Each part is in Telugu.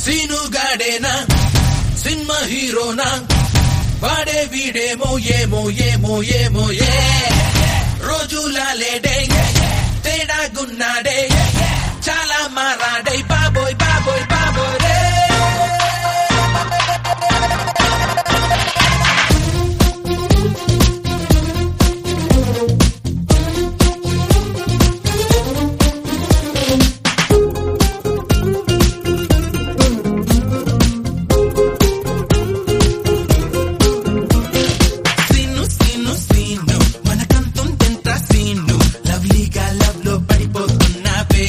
సీనుగాడేనా సినిమా హీరోనా వాడే వీడేమో ఏమో ఏమో ఏమో ఏ రోజులా లేడే తేడా గున్నాడే చాలా మారాడే బాబోయ్ బాబోయ్ బాబోయ్ రే సీను సీను సీను మనకంతం తింటా సీను లవ్లీగా లవ్ లో పడిపోతున్నావే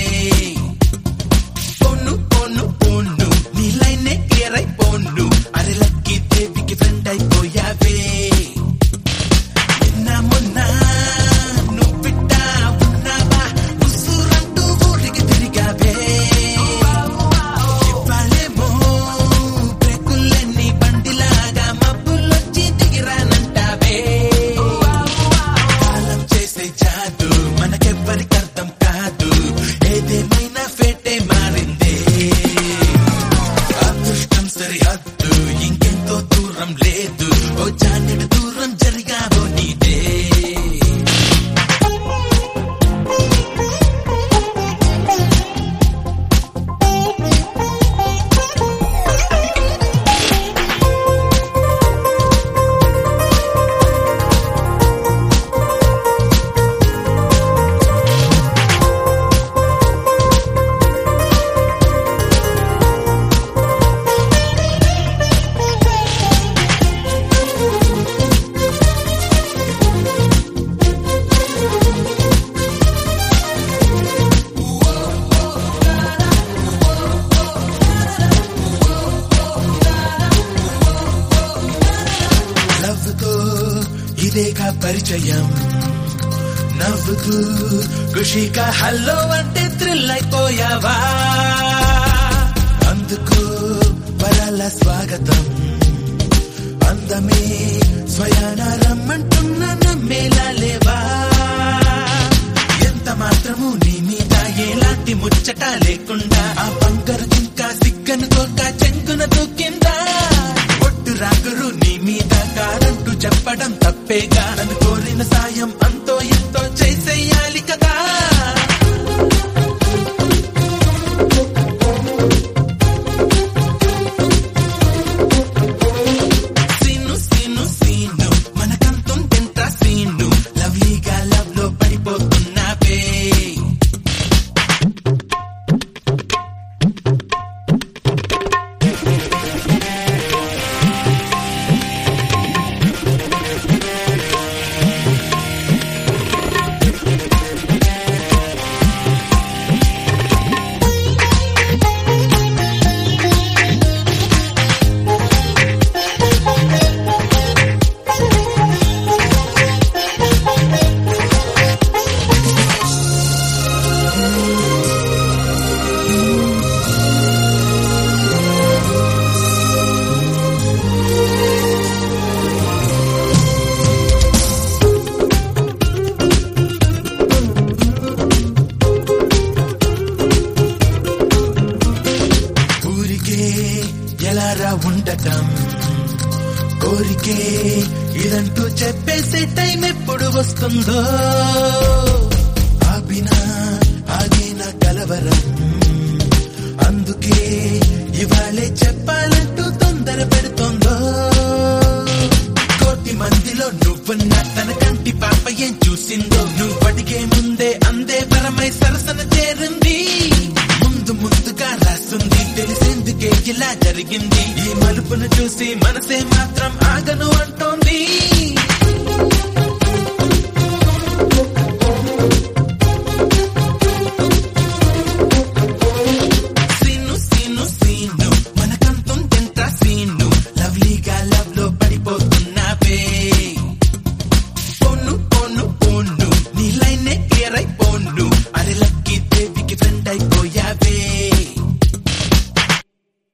పోను పోను పోను నీ లైనే క్లియర్ అయిపోను అరే లక్కీ దేవికి ఫ్రెండ్ అయిపోయావే నిన్న మొన్న నువ్విట్టా ఉన్నావా ఉసురంటూ ఊరికి తిరిగావే ఇవ్వాలేమో బ్రేకులన్నీ బండిలాగా మబ్బులొచ్చి దిగిరానంటావే కాలం చేసే జాదు మనకెవ్వరికి అర్థం కాదు ఏదేమైనా ఫేటే మారిందే అదృష్టం సరిహద్దు ఇంకెంతో దూరం లేదు ఓ జానెడు దూరం జరిగావో నీదే నవ్వుతో ఇదేగా పరిచయం నవ్వుతూ ఖుషిగా హల్లో అంటే థ్రిల్ అయిపోయావా అందుకు వరాల స్వాగతం అందమే స్వయాన రమ్మంటున్న నమ్మేలా లేవా ఎంత మాత్రము నీ మీద ఎలాంటి ముచ్చట లేకుండా ఆ బంగారు ఇంకా సిగ్గనుకోక చెంగున దూకిందా ఒట్టు రాగురు నీ మీద కారంటూ చెప్పడం తప్పేగా నన్ను కోరిన సాయం అంతో ఎంతో చేసేయాలి కదా సీను సీను సీను మనకంతం తింటా సీను లవ్లీగా లవ్ లో పడిపోతున్నావే ఊరికే ఎలారా ఉండటం కోరికే ఇదంటూ చెప్పేసే టైం ఎప్పుడు వస్తుందో ఆపినా ఆగిన కలవరం